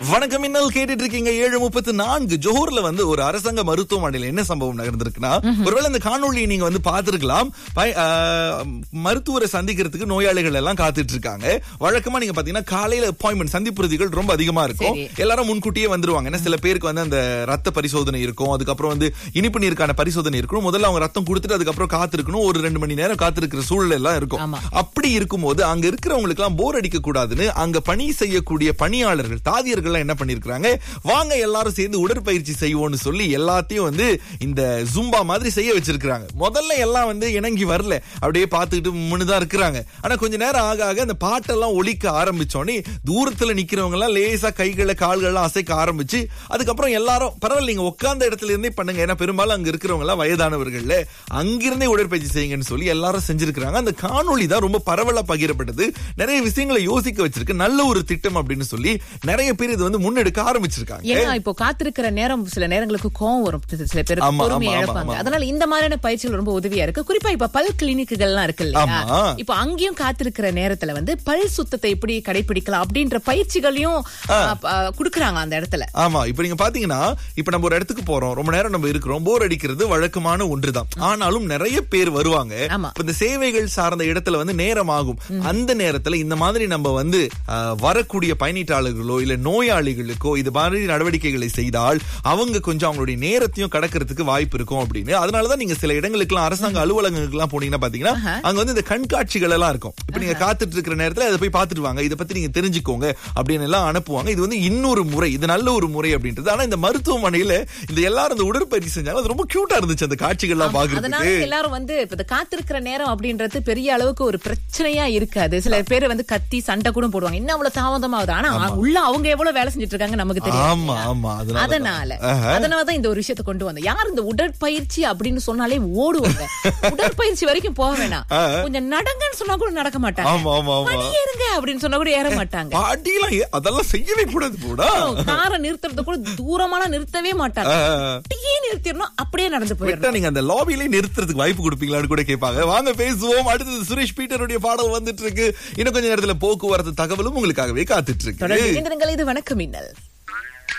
வணக்கம் இன்னல் கேட்டுட்டு இருக்கீங்க ஏழு முப்பத்து நான்கு ஜோஹர்ல வந்து ஒரு அரசாங்க மருத்துவமனையில என்ன சம்பவம் நடந்திருக்குன்னா ஒருவேளை இந்த காணொளியை நீங்க வந்து பார்த்திருக்கலாம் பய- ஆஹ், மருத்துவரை சந்திக்கிறதுக்கு நோயாளிகள் எல்லாம் காத்துட்டு இருக்காங்க வழக்கமா நீங்க பாத்தீங்கன்னா காலையில அப்பாயின்மெண்ட் சந்திப்புறுதிகள் ரொம்ப அதிகமா இருக்கும் சரி. எல்லாரும் முன்கூட்டியே வந்துருவாங்க ஏன்னா சில பேருக்கு வந்து அந்த ரத்த பரிசோதனை இருக்கும் அதுக்கப்புறம் வந்து இனிப்பு நீருக்கான பரிசோதனை இருக்கணும் முதல்ல அவங்க ரத்தம் கொடுத்துட்டு அதுக்கப்புறம் காத்திருக்கணும் ஒரு ரெண்டு மணி நேரம் காத்திருக்கிற சூழல் எல்லாம் இருக்கும் ஆமா. அப்படி இருக்கும்போது அங்க இருக்கிறவங்களுக்கு எல்லாம் போர் அடிக்க கூடாதுன்னு அங்க பணி செய்யக்கூடிய பணியாளர்கள் தாதியர்கள் எல்லாம் என்ன பண்ணிருக்காங்க வாங்க எல்லாரும் சேர்ந்து உடற்பயிற்சி செய்வோம்னு சொல்லி எல்லாத்தையும் வந்து இந்த ஜும்பா மாதிரி செய்ய வச்சிருக்காங்க முதல்ல எல்லாம் வந்து இணங்கி வரல அப்படியே பார்த்துக்கிட்டு முன்னுதான் இருக்கிறாங்க ஆனா கொஞ்ச நேரம் ஆக ஆக அந்த பாட்டெல்லாம் ஒலிக்க ஆரம்பிச்சோடனே தூரத்துல நிக்கிறவங்க எல்லாம் லேசா கைகளை கால்கள்லாம் அசைக்க ஆரம்பிச்சு அதுக்கப்புறம் எல்லாரும் பரவாயில்ல நீங்க உட்கார்ந்த இடத்துல இருந்தே பண்ணுங்க ஏன்னா பெரும்பாலும் அங்க இருக்கிறவங்க எல்லாம் வயதானவர்கள்ல அங்கிருந்தே உடற்பயிற்சி செய்யுங்கன்னு சொல்லி எல்லாரும் செஞ்சிருக்காங்க அந்த காணொளி தான் ரொம்ப பரவலா பகிரப்பட்டது நிறைய விஷயங்களை யோசிக்க வச்சிருக்கு நல்ல ஒரு திட்டம் அப்படின்னு சொல்லி நிறைய பேர் இது வந்து முன்னெடுக்க ஆரம்பிச்சிருக்காங்க ஏன்னா இப்போ காத்திருக்கிற நேரம் சில நேரங்களுக்கு கோவம் வரும் சில பேர் ஆமா, பொறுமையை ஆமா, இழப்பாங்க ஆமா. அதனால இந்த மாதிரியான பயிற்சிகள் ரொம்ப உதவியா இருக்கு குறிப்பா இப்ப பல் கிளினிக்குகள் எல்லாம் இருக்கு இல்லையா ஆமா. இப்போ அங்கேயும் காத்திருக்கிற நேரத்துல வந்து பல் சுத்தத்தை எப்படி கடைபிடிக்கலாம் அப்படின்ற பயிற்சிகளையும் குடுக்கறாங்க அந்த இடத்துல ஆமா இப்ப நீங்க பாத்தீங்கன்னா இப்ப நம்ம ஒரு இடத்துக்கு போறோம் ரொம்ப நேரம் நம்ம இருக்கிறோம் போர் அடிக்கிறது வழக்கமான ஒன்றுதான் ஆனாலும் நிறைய பேர் வருவாங்க ஆமா. இப்ப இந்த சேவைகள் சார்ந்த இடத்துல வந்து நேரம் ஆகும் அந்த நேரத்துல இந்த மாதிரி நம்ம வந்து ஆஹ், வரக்கூடிய பயணீட்டாளர்களோ இல்ல நோயாளிகளுக்கோ இது மாதிரி நடவடிக்கைகளை செய்தால் அவங்க கொஞ்சம் அவங்களுடைய நேரத்தையும் கடக்கிறதுக்கு வாய்ப்பு இருக்கும் அப்படின்னு அதனாலதான் நீங்க சில இடங்களுக்குலாம் அரசாங்க அலுவலகங்களுக்கு எல்லாம் போனீங்கன்னா பாத்தீங்கன்னா அங்க வந்து இந்த கண்காட்சிகள் எல்லாம் இருக்கும் இப்ப நீங்க காத்துட்டு இருக்கிற நேரத்துல அதை போய் பார்த்துட்டு வாங்க இதை பத்தி நீங்க தெரிஞ்சுக்கோங்க அப்படின்னு எல்லாம் அனுப்புவாங்க இது வந்து இன்னொரு முறை இது நல்ல ஒரு முறை அப்படின்றது ஆனா இந்த மருத்துவமனையில இந்த எல்லாரும் இந்த உடற்பயிற்சி செஞ்சாலும் அது ரொம்ப கியூட்டா இருந்துச்சு அந்த காட்சிகள் எல்லாம் அதனால பாக்குறதுக்கு எல்லாரும் வந்து இப்ப இந்த காத்திருக்கிற நேரம் அப்படின்றது பெரிய அளவுக்கு ஒரு பிரச்சனையா இருக்காது சில பேர் வந்து கத்தி சண்டை கூட போடுவாங்க இன்னும் அவ்வளவு தாமதமாகுது ஆனா உள்ள அவங்க எவ்வளவு வேலை செஞ்சுட்டு இருக்காங்க நமக்கு தெரியும் ஆமா ஆமா அதனால அதனால அதனாலதான் இந்த ஒரு விஷயத்தை கொண்டு வந்தேன் யார் இந்த உடற்பயிற்சி அப்படின்னு சொன்னாலே ஓடுவாங்க உடற்பயிற்சி வரைக்கும் போக வேணாம் கொஞ்சம் நடங்கன்னு சொன்னா கூட நடக்க மாட்டாங்க ஆமா ஆமா ஆமா படி ஏறுங்க அப்படின்னு சொன்னா கூட ஏற மாட்டாங்க பாட்டிலாம் ஏ- அதெல்லாம் செய்யவே கூடாது போடா காரை நிறுத்துறது கூட தூரமாலாம் நிறுத்தவே மாட்டாங்க அப்படியே நிறுத்திடணும் அப்படியே நடந்து போயிடணும் விட்டா நீங்க அந்த லாபிலே நிறுத்துறதுக்கு வாய்ப்பு கொடுப்பீங்களான்னு கூட கேட்பாங்க வாங்க பேசுவோம் அடுத்தது சுரேஷ் பீட்டருடைய பாடல் வந்துட்டு இருக்கு இன்னும் கொஞ்ச நேரத்துல போக்குவரத்து தகவலும் உங்களுக்காகவே காத்துட்டு இருக்கு தொடர்ந்து இணைந்திருங்கள். இது வணக்கம் மின்னல்